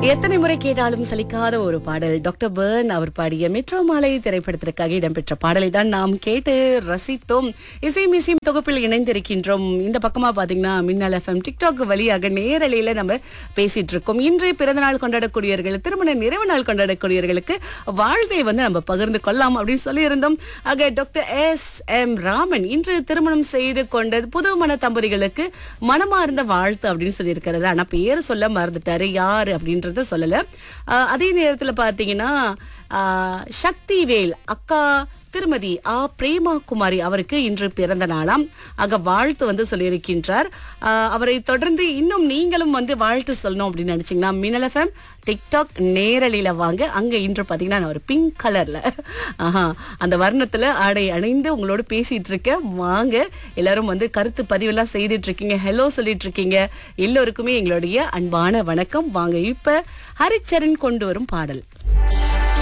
எத்தனை முறை கேட்டாலும் சலிக்காத ஒரு பாடல் டாக்டர் பர்ன் அவர் பாடிய மெட்ரோ மாலை திரைப்படத்திற்காக இடம்பெற்ற பாடலை தான் நாம் கேட்டு ரசித்தோம் இசை மிசியும் தொகுப்பில் இணைந்திருக்கின்றோம் இந்த பக்கமா பாத்தீங்கன்னா மின்னல் எஃப்எம் டிக்டாக் வழியாக நேரலையில நம்ம பேசிட்டு இருக்கோம் இன்றைய பிறந்தநாள் கொண்டாடக்கூடியவர்கள் திருமண நிறைவு நாள் கொண்டாடக்கூடியவர்களுக்கு வாழ்த்தை வந்து நம்ம பகிர்ந்து கொள்ளலாம் அப்படின்னு சொல்லியிருந்தோம் ஆக டாக்டர் எஸ் எம் ராமன் இன்று திருமணம் செய்து கொண்ட புது மன தம்பதிகளுக்கு மனமார்ந்த வாழ்த்து அப்படின்னு சொல்லியிருக்கிறாரு ஆனா பேர் சொல்ல மறந்துட்டாரு யாரு அப்படின்றத சொல்லல ஆஹ் அதே நேரத்துல பாத்தீங்கன்னா ஆஹ் சக்திவேல் அக்கா திருமதி ஆ பிரேமா குமாரி அவருக்கு இன்று பிறந்த நாளாம் ஆக வாழ்த்து வந்து சொல்லியிருக்கின்றார் ஆஹ் அவரை தொடர்ந்து இன்னும் நீங்களும் வந்து வாழ்த்து சொல்லணும் அப்படின்னு நினைச்சீங்கன்னா மினல் எஃப்எம் டிக்டாக் நேரலையில வாங்க அங்க இன்று பாத்தீங்கன்னா நான் ஒரு பிங்க் கலர்ல ஆஹா அந்த வர்ணத்துல ஆடை அணிந்து உங்களோட பேசிட்டு இருக்கேன் வாங்க எல்லாரும் வந்து கருத்து பதிவெல்லாம் செய்துட்டு இருக்கீங்க ஹலோ சொல்லிட்டு இருக்கீங்க எல்லோருக்குமே எங்களுடைய அன்பான வணக்கம் வாங்க இப்ப ஹரிச்சரன் கொண்டு வரும் பாடல்